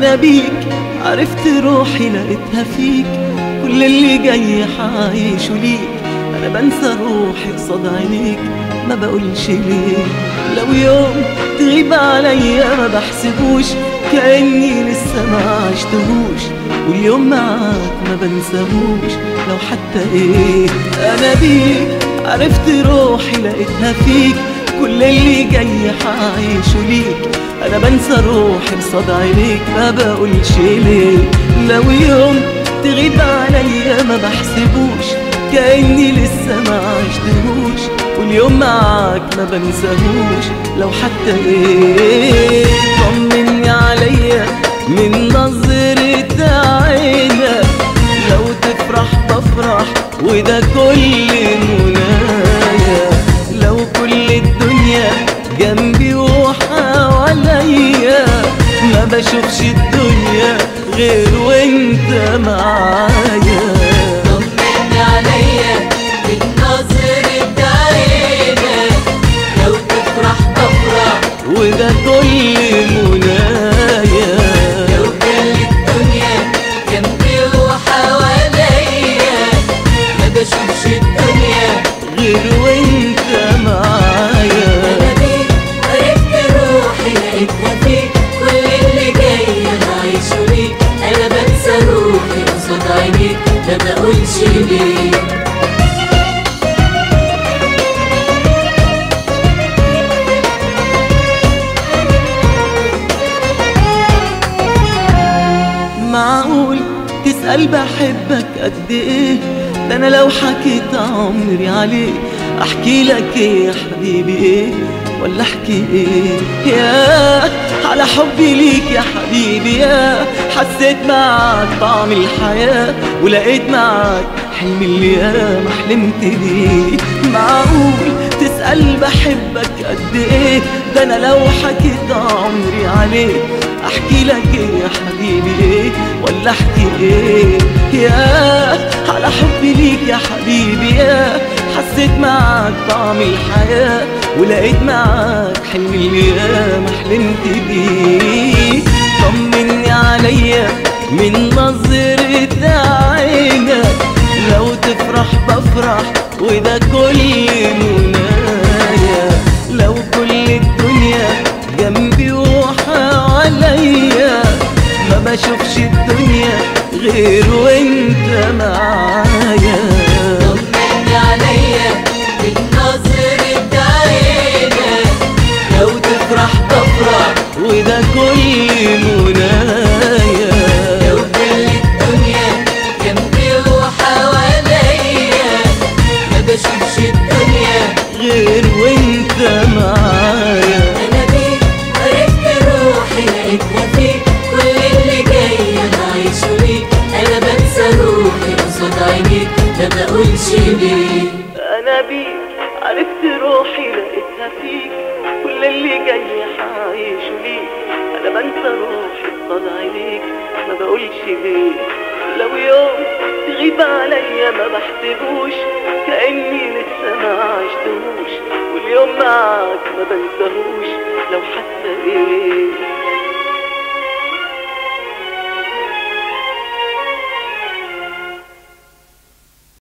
انا بيك عرفت روحي لقيتها فيك كل اللي جاي حعيشه ليك انا بنسى روحي قصاد عينيك ما بقولش ليه لو يوم تغيب عليا ما بحسبوش كأني لسه ما عشتهوش واليوم معاك ما بنساهوش لو حتى ايه انا بيك عرفت روحي لقيتها فيك كل اللي جاي حعيشه ليك انا بنسى روحي بصد عينيك ما بقولش ليه لو يوم تغيب عليا ما بحسبوش كأني لسه ما عشتهوش واليوم معاك ما بنساهوش لو حتى ايه طمني عليا من نظرة عينك لو تفرح بفرح وده كل منايا لو كل الدنيا جنبي وحواليا ما بشوفش الدنيا غير وانت معايا طمني عليا من نظرة عينك لو تفرح بفرح وده كل منايا لو كل الدنيا جنبي وحواليا ما بشوفش الدنيا غير وانت معايا انا بيك عرفت روحي لقيتها فيك كل اللي جاي انا عايشه ليك انا بنسى روحي قصاد عينيك ما بقولش ليه معقول تسأل بحبك قد ايه ده انا لو حكيت عمري عليك احكي لك ايه يا حبيبي ايه ولا احكي ايه يا على حبي ليك يا حبيبي يا حسيت معاك طعم الحياة ولقيت معاك حلم اللي ياما حلمت بيه معقول تسأل بحبك قد ايه ده انا لو حكيت عمري عليك احكي لك ايه يا حبيبي ايه ولا احكي ايه يا على حبي ليك يا حبيبي يا حسيت معاك طعم الحياة ولقيت معاك حلم اللي ياما حلمت بيه طمني عليا من نظرة عينك لو تفرح بفرح وده كل منايا لو كل الدنيا جنبي وحواليا ما بشوفش الدنيا غير وانت معايا طمني عليا من نظرة عينك لو تفرح بفرح وده كل منايا لو كل الدنيا جنبي وحواليا ما بشوفش الدنيا غير وانت معايا انا بيك عرفت روحي لقيتها فيك كل اللي جاي انا عايشه ليك انا بنسى روحي قصاد عينيك ما بقولش ليه انا بيك عرفت روحي لقيتها فيك كل اللي جاي حعيشه ليك انا بنسى روحي قصاد عينيك ما بقولش ليه لو يوم تغيب عليا ما بحسبوش كأني لسه ما عشتهوش واليوم معاك ما بنساهوش لو حتى ايه